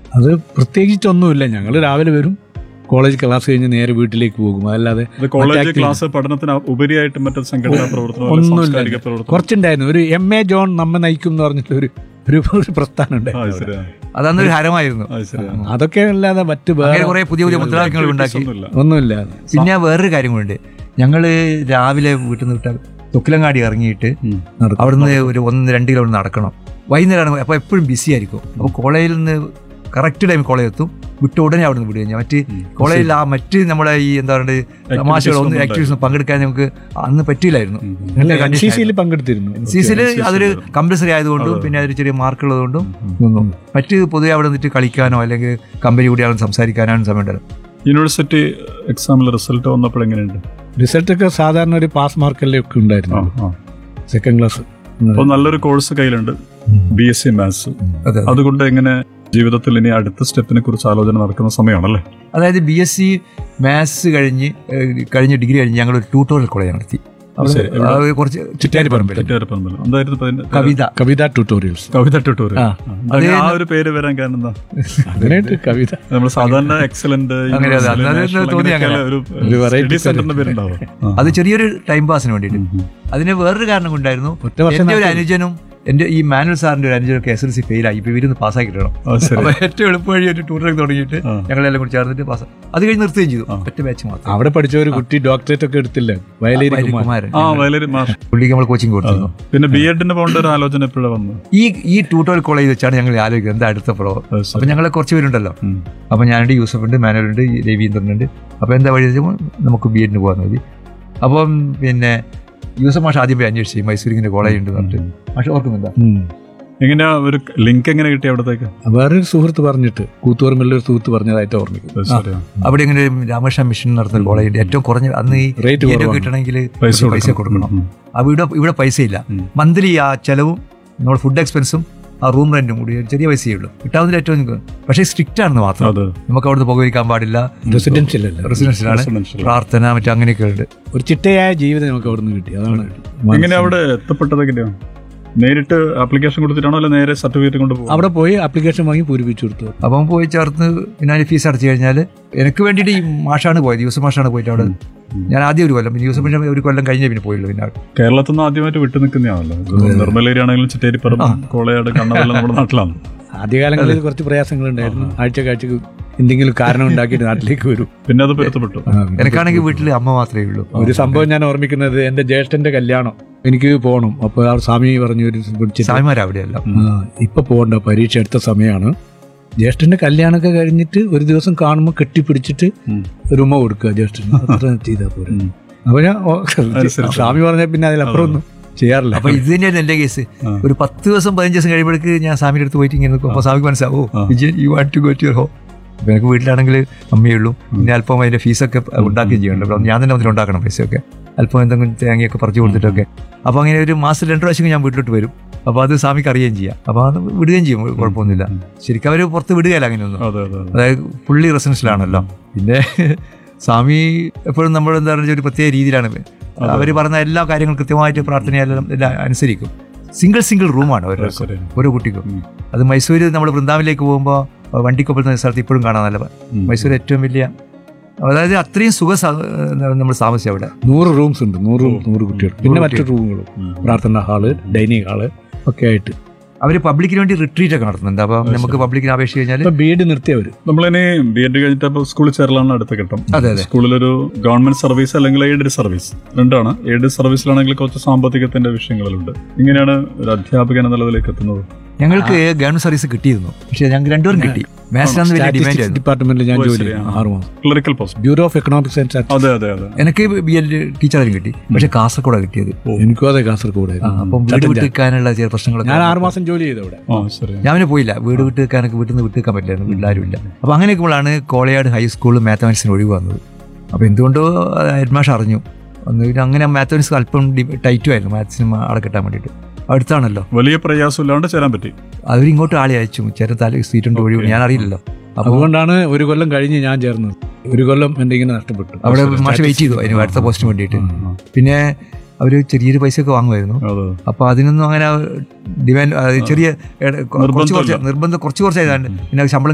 അത് പ്രത്യേകിച്ചൊന്നുമില്ല ഞങ്ങൾ രാവിലെ വരും കോളേജ് ക്ലാസ് കഴിഞ്ഞ് നേരെ വീട്ടിലേക്ക് പോകും അതല്ലാതെ ഇത് കോളേജ് മറ്റേ ക്ലാസ് പഠനത്തിന് ഉപരിയായിട്ട് മറ്റു സംഘടനാ പ്രവർത്തനം അല്ലെങ്കിൽ ഒന്നുമില്ല. സാംസ്കാരിക പ്രവർത്തനം കുറച്ചുണ്ടായിരുന്നു ഒരു എം എ ജോൺ നമ്മെ നയിക്കും എന്ന് പറഞ്ഞിട്ട് ഒരു ഒരു ഒരു പ്രസ്ഥാനം ആ, ഉണ്ടായിരുന്നു ശരിയാ. അതന്നൊരു ഹരമായിരുന്നു ആ, ശരിയാ. അതൊക്കെ അല്ലാതെ മറ്റ് അങ്ങനെ വേറെ കുറെ പുതിയ പുതിയ മുദ്രാവാക്യങ്ങൾ ഉണ്ടാക്കി ഒന്നുമില്ല. ഒന്നുമില്ല പിന്നെ വേറൊരു കാര്യം കൂടെ ഞങ്ങള് രാവിലെ വീട്ടിൽ നിന്ന് വിട്ടാൽ തൊക്കിലങ്ങാടി ഇറങ്ങിയിട്ട് ഉം. അവിടുന്ന് ഒരു ഒന്ന് രണ്ട് കിലോമീറ്റർ നടക്കണം വൈകുന്നേരമാണ് അപ്പോൾ എപ്പോഴും ബിസി ആയിരിക്കും അപ്പോൾ കോളേജിൽ നിന്ന് കറക്റ്റ് ടൈം കോളേജ് എത്തും വിട്ട ഉടനെ അവിടെ നിന്ന് വിടുക മറ്റ് കോളേജിൽ ആ മറ്റ് നമ്മുടെ ഈ എന്താ പറയുക തമാശകളൊന്നും ഒന്നും ആക്ടിവിറ്റീസ് പങ്കെടുക്കാൻ നമുക്ക് അന്ന് പറ്റിയില്ലായിരുന്നു എൻ സി സിയിൽ പങ്കെടുത്തിരുന്നു സി സിയിൽ അതൊരു കമ്പൽസറി ആയതുകൊണ്ടും പിന്നെ അതൊരു ചെറിയ മാർക്ക് ഉള്ളതുകൊണ്ടും നിന്നും മറ്റ് പൊതുവെ അവിടെ നിന്നിട്ട് കളിക്കാനോ അല്ലെങ്കിൽ കമ്പനി കൂടിയാലും സംസാരിക്കാനോ സമയം ഉണ്ടായിരുന്നു യൂണിവേഴ്സിറ്റി എക്സാമിലെ റിസൾട്ട് വന്നപ്പോൾ എങ്ങനെയുണ്ട് റിസൾട്ട് ഒക്കെ സാധാരണ ഒരു പാസ് മാർക്കല്ലേ ഒക്കെ ആ, ഉണ്ടായിരുന്നു ആ. സെക്കൻഡ് ക്ലാസ് അപ്പോൾ നല്ലൊരു കോഴ്സ് കയ്യിലുണ്ട് ബി എസ് സി മാത്സ് അതെ അതുകൊണ്ട് എങ്ങനെ ജീവിതത്തിൽ ഇനി അടുത്ത സ്റ്റെപ്പിനെ കുറിച്ച് ആലോചന നടക്കുന്ന സമയമാണല്ലേ അതായത് ബി എസ് സി മാത്സ് കഴിഞ്ഞ് ഏഹ്, കഴിഞ്ഞ് ഡിഗ്രി കഴിഞ്ഞ് ഞങ്ങൾ ഒരു ട്യൂട്ടോറിയൽ കോളേജ് നടത്തി അവിടെ ശരി, എവിടെ? അത് കുറച്ച് ചിറ്റാരിപ്പറമ്പിൽ തെറ്റുകാരപ്പറമ്പിൽ എന്തായിരുന്നു ഇപ്പൊ അതിന്റെ കവിത കവിത ട്യൂട്ടോറിയൽസ് കവിത ട്യൂട്ടോറിയൽ ആ. അങ്ങനെ ആ ഒരു പേര് വരാൻ കാരണം എന്താ അങ്ങനെയായിട്ട് കവിത നമ്മൾ സാധാരണ എക്സലന്റ് അങ്ങനെ അത് അന്നത് തോന്നി അങ്ങനെ. ഒരു ഒരു variety സ്റ്റഡി സെന്ററിന്റെ പേരുണ്ടാവും ആ. അത് ചെറിയൊരു ടൈം പാസിന് വേണ്ടിയിട്ട് അതിന് വേറൊരു കാരണം ഉണ്ടായിരുന്നു ഒറ്റ വർഷം എന്റെ ഒരു നടത്തി. അനുജനും എന്റെ ഈ മാനുവൽ സാറിന്റെ ഒരു അനുജനൊക്കെ എസ് എൽ സി ഫെയിലായി ഇപ്പൊ ഇവരൊന്ന് പാസ്സാക്കി കിട്ടണം ആ, ശരി അപ്പൊ ഏറ്റവും എളുപ്പ വഴി ഒരു ടൂറിൽ തുടങ്ങിയിട്ട് ആ. ഞങ്ങളെല്ലാം കൂടി ചേർന്നിട്ട് പാസ് അത് കഴിഞ്ഞ് നിർത്തുകയും ചെയ്തു ഒറ്റ ബാച്ച് മാത്രം അവിടെ പഠിച്ച ഒരു കുട്ടി ഡോക്ടറേറ്റ് ഒക്കെ എടുത്തില്ല വയലേരി കുമാർ കുമാരൻ ആ വയലരി മാഷ് പുള്ളിക്ക് നമ്മൾ കോച്ചിങ് കൊടുത്തിരുന്നു പിന്നെ ബി എഡിന് പോകേണ്ട ഒരു ആലോചന എപ്പോഴാണ് വന്നത് ഈ ഈ ട്യൂട്ടോറിയൽ കോളേജ് വെച്ചാണ് ഞങ്ങൾ ആലോചിക്കുന്നത് എന്താ അടുത്ത പ്രോ അത് ശരി. അപ്പൊ ഞങ്ങളെ കുറച്ച് പേരുണ്ടല്ലോ ഉം. അപ്പൊ ഞാനുണ്ട് യൂസഫ് ഉണ്ട് മാനുവൽ ഉണ്ട് രവീന്ദ്രൻ ഉണ്ട് അപ്പൊ എന്താ വഴി വെച്ചാൽ നമുക്ക് ബി എഡിന് പോകാൻ മതി അപ്പം പിന്നെ യൂസഫ് മാഷ് ആദ്യം പോയി അന്വേഷിച്ചു മൈസൂരിങ്ങനെ കോളേജ് ഉണ്ട് പറഞ്ഞിട്ട് മാഷ് ഓർക്കുന്നുണ്ടോ എങ്ങനെയാ ഒരു ലിങ്ക് എങ്ങനെ കിട്ടി അവിടത്തേക്ക് വേറൊരു സുഹൃത്ത് പറഞ്ഞിട്ട് കൂത്തുപറമ്പിലെ ഒരു സുഹൃത്ത് പറഞ്ഞതായിട്ട് ഓർമ്മിക്കുന്നു അത് ശരിയാ. അവിടെ ഇങ്ങനെ ഒരു രാമകൃഷ്ണ മിഷൻ നടത്തുന്ന കോളേജ് ഉണ്ട് ഏറ്റവും കുറഞ്ഞ അന്ന് ഈ Rate B.Ed കുറവാണ്. കിട്ടണമെങ്കിൽ പൈസ പൈസ കൊടുക്കണം ഉം. അപ്പൊ ഇവിടെ ഇവിടെ പൈസയില്ല ഉം. മന്ത്ലി ആ ചെലവും നമ്മുടെ ഫുഡ് എക്സ്പെൻസും ആ റൂം റെന്റും കൂടി ഒരു ചെറിയ പൈസയേ ഉള്ളൂ കിട്ടാവുന്നതിൽ ഏറ്റവും നിങ്ങൾക്ക് പക്ഷേ സ്ട്രിക്റ്റ് ആണെന്ന് മാത്രം അത് നമുക്ക് അവിടുന്ന് പുകവലിക്കാൻ പാടില്ല റെസിഡൻഷ്യൽ അല്ല റെസിഡൻഷ്യലാണ് Residential. പ്രാർത്ഥന മറ്റു അങ്ങനെയൊക്കെ ഉണ്ട് ഒരു ചിട്ടയായ ജീവിതം നമുക്ക് അവിടെ നിന്ന് കിട്ടി അതാണ് എങ്ങനെ അവിടെ എത്തപ്പെട്ടത് എങ്ങനെയാ നേരിട്ട് ആപ്ലിക്കേഷൻ കൊടുത്തിട്ടാണോ അല്ലെ നേരെ സർട്ടിഫിക്കറ്റ് കൊണ്ട് പോകും അവിടെ പോയി ആപ്ലിക്കേഷൻ വാങ്ങി പൂരിപ്പിച്ചു കൊടുത്തു അപ്പം പോയി ചേർത്ത് പിന്നെ അതിന് ഫീസ് അടച്ചു കഴിഞ്ഞാൽ എനിക്ക് വേണ്ടിയിട്ട് ഈ മാഷാണ് പോയത് യൂസഫ് മാഷാണ് പോയിട്ട് അവിടെ ഞാൻ ആദ്യം ഒരു കൊല്ലം പിന്നെ യൂസഫ് മാഷ് ഒരു കൊല്ലം കഴിഞ്ഞേ പിന്നെ പോയുള്ളൂ പിന്നെ അവിടെ. കേരളത്തിൽ നിന്ന് ആദ്യമായിട്ട് വിട്ടു നിൽക്കുന്നതാണല്ലോ നിർമ്മലേരി ആണെങ്കിലും ചിറ്റേരിപ്പറം കോളയാട് കണ്ണവെല്ലാം നമ്മുടെ നാട്ടിലാണ് ആദ്യകാലങ്ങളിൽ കുറച്ച് പ്രയാസങ്ങളുണ്ടായിരുന്നു ആഴ്ച കാഴ്ചക്ക് എന്തെങ്കിലും കാരണം ഉണ്ടാക്കിയിട്ട് നാട്ടിലേക്ക് വരും പിന്നെ അത് പൊരുത്തപ്പെട്ടു ആ, പിന്നെ എനിക്കാണെങ്കിൽ വീട്ടിൽ അമ്മ മാത്രമേ ഉള്ളൂ ഒരു സംഭവം ഞാൻ ഓർമ്മിക്കുന്നത് എന്റെ ജ്യേഷ്ഠന്റെ കല്യാണം എനിക്ക് പോകണം അപ്പൊ ആ സ്വാമി പറഞ്ഞു ഒരു വിളിച്ചിട്ട് സ്വാമിമാർ അവിടെയല്ല ആ, ഇപ്പൊ പോകണ്ട പരീക്ഷ എടുത്ത സമയമാണ് ജ്യേഷ്ഠന്റെ കല്യാണമൊക്കെ കഴിഞ്ഞിട്ട് ഒരു ദിവസം കാണുമ്പോൾ കെട്ടിപ്പിടിച്ചിട്ട് ഉം. ഒരു ഉമ്മ കൊടുക്കുക ജ്യേഷ്ഠന് അത്ര ചെയ്താൽ പോരെ ഉം. അപ്പൊ ഞാൻ ഓ, അനുസരിച്ച്. സ്വാമി പറഞ്ഞ പിന്നെ അതിലപ്പുറം ഒന്നും ചെയ്യാറില്ല അപ്പൊ ഇത് തന്നെയായിരുന്നു എന്റെ കേസ് ആ. ഒരു പത്ത് ദിവസം പതിനഞ്ച് ദിവസം കഴിയുമ്പോഴേക്ക് ഞാൻ സ്വാമിയുടെ അടുത്ത് പോയിട്ട് ഇങ്ങനെ നിൽക്കും അപ്പൊ സ്വാമിക്ക് മനസ്സിലാവോ ആ. Vijayan you want to go to your home അപ്പൊ എനിക്ക് വീട്ടിലാണെങ്കിൽ അമ്മയേ ഉള്ളൂ പിന്നെ അല്പം അതിന്റെ ഫീസൊക്കെ ഉണ്ടാക്കുകയും ചെയ്യണം അപ്പൊ ഞാൻ തന്നെ അതിൽ ഉണ്ടാക്കണം പൈസയൊക്കെ അല്പം എന്തെങ്കിലും തേങ്ങയൊക്കെ പറിച്ചു കൊടുത്തിട്ടൊക്കെ അപ്പൊ അങ്ങനെ ഒരു മാസം രണ്ട് പ്രാവശ്യം ഞാൻ വീട്ടിലോട്ട് വരും അപ്പൊ അത് സ്വാമിക്ക് അറിയുകയും ചെയ്യാം അപ്പൊ അത് വിടുകയും ചെയ്യും കുഴപ്പമൊന്നുമില്ല ശരിക്കും അവർ പുറത്ത് വിടുകയല്ല അങ്ങനെയൊന്നും അതെ അതെ അതെ. അതായത് ഫുള്ളി റെസിഡൻഷ്യലാണല്ലോ പിന്നെ സ്വാമി എപ്പോഴും നമ്മൾ എന്താ പറയുക ഒരു പ്രത്യേക രീതിയിലാണ് അവർ പറഞ്ഞ എല്ലാ കാര്യങ്ങളും കൃത്യമായിട്ട് പ്രാർത്ഥനയെല്ലാം എല്ലാം അനുസരിക്കും സിംഗിൾ സിംഗിൾ റൂമാണ് ഓരോ ശരി ഓരോ കുട്ടിക്കും ഉം. അത് മൈസൂര് നമ്മൾ വൃന്ദാവിലേക്ക് പോകുമ്പോൾ വണ്ടിക്കൊപ്പം എന്ന സ്ഥലത്ത് ഇപ്പോഴും കാണാൻ നല്ല ഉം. മൈസൂർ ഏറ്റവും വലിയ അതായത് അത്രയും സുഖ നമ്മൾ താമസിച്ചു അവിടെ നൂറ് റൂംസ് ഉണ്ട് നൂറ് റൂം നൂറ് കുട്ടികൾ പിന്നെ മറ്റു റൂമുകളും ഉം. പ്രാർത്ഥന ഹാള് ഡൈനിങ് ഹാള് ഒക്കെ ആയിട്ട് അവർ പബ്ലിക്കിന് വേണ്ടി റിട്രീറ്റ് ഒക്കെ നടത്തുന്നുണ്ട് അപ്പോൾ നമുക്ക് പബ്ലിക്കിന് അപേക്ഷിച്ച് കഴിഞ്ഞാൽ ഇപ്പൊ ബീഡ് നിർത്തിയവര് നമ്മളിനി ബി എഡ് കഴിഞ്ഞിട്ട് സ്കൂളിൽ ചേരലാണ് അടുത്ത ഘട്ടം അതെ, അതെ. സ്കൂളിലൊരു ഗവൺമെന്റ് സർവീസ് അല്ലെങ്കിൽ എയ്ഡഡ് സർവീസ് രണ്ടാണ് എയ്ഡഡ് സർവീസിലാണെങ്കിൽ കുറച്ച് സാമ്പത്തികത്തിന്റെ വിഷയങ്ങളുണ്ട് ഇങ്ങനെയാണ് ഒരു അധ്യാപകൻ എന്ന നിലവിലേക്ക് എത്തുന്നത് ഞങ്ങൾക്ക് ഗവൺമെന്റ് സർവീസ് കിട്ടിയിരുന്നു പക്ഷേ ഞങ്ങൾക്ക് രണ്ടുപേരും കിട്ടി മാത്സിനാന്ന് വലിയ ഡിമാൻഡ് സ്റ്റാറ്റിസ്റ്റിക്സ് ആയിരുന്നു ഡിപ്പാർട്ട്മെന്റിൽ ഞാൻ ഓ, ജോലി ശരി, ചെയ്തു ആ. ആറ് മാസം clerical post bureau of economics and statistics അതെ അതെ അതെ എനിക്ക് ബി എൽ ടീച്ചറായും കിട്ടി പക്ഷെ കാസർഗോഡാണ് കിട്ടിയത് എനിക്കും അതെ കാസർഗോഡായിരുന്നു അപ്പം വീട് വിട്ട് നിൽക്കാനുള്ള ചില പ്രശ്നങ്ങളൊക്കെ ഞാൻ ആറ് മാസം ജോലി ചെയ്തു അവിടെ ആ ശരി ഞാൻ പിന്നെ പോയില്ല വീട് വിട്ട് നിൽക്കാനൊക്കെ വീട്ടിൽ നിന്ന് വിട്ട് നിൽക്കാൻ പറ്റില്ലായിരുന്നു വീട്ടിലാരും ഇല്ല അപ്പോൾ അങ്ങനെയൊക്കെയാണ് കോളയാട് ഹൈസ്കൂളിൽ മാത്തമാറ്റിക്സിന് ഒഴിവ് വന്നത് അപ്പോൾ എന്തുകൊണ്ടോ ഹെഡ്മാഷ് അറിഞ്ഞു ഒന്ന് പിന്നെ അങ്ങനെ മാത്തമാറ്റിക്സ് അല്പം ടൈറ്റും ആയിരുന്നു മാത്സിന് ആളെ കിട്ടാൻ വേണ്ടിയിട്ട് അടുത്താണല്ലോ വലിയ പ്രയാസമില്ലാണ്ട് ചേരാൻ പറ്റി അവരിങ്ങോട്ട് ആളെ അയച്ചു ചെറിയ തല സീറ്റുണ്ട് ഒഴിവ് ഞാൻ അറിയില്ലല്ലോ അപ്പോൾ അതുകൊണ്ടാണ് ഒരു കൊല്ലം കഴിഞ്ഞ് ഞാൻ ചേർന്നത് ഒരു കൊല്ലം എന്റെ ഇങ്ങനെ നഷ്ടപ്പെട്ടു അവിടെ മാഷ് വെയിറ്റ് ചെയ്തു അതിന് അടുത്ത പോസ്റ്റിന് വേണ്ടിയിട്ട് പിന്നെ അവർ ചെറിയൊരു പൈസയൊക്കെ വാങ്ങുമായിരുന്നു അതെ അപ്പോൾ അതിനൊന്നും അങ്ങനെ ഡിമാൻഡ് ചെറിയ എട- കുറച്ച് കുറച്ച് നിർബന്ധമില്ല. നിർബന്ധം കുറച്ച് കുറച്ചായതാണ് പിന്നെ അത് ശമ്പളം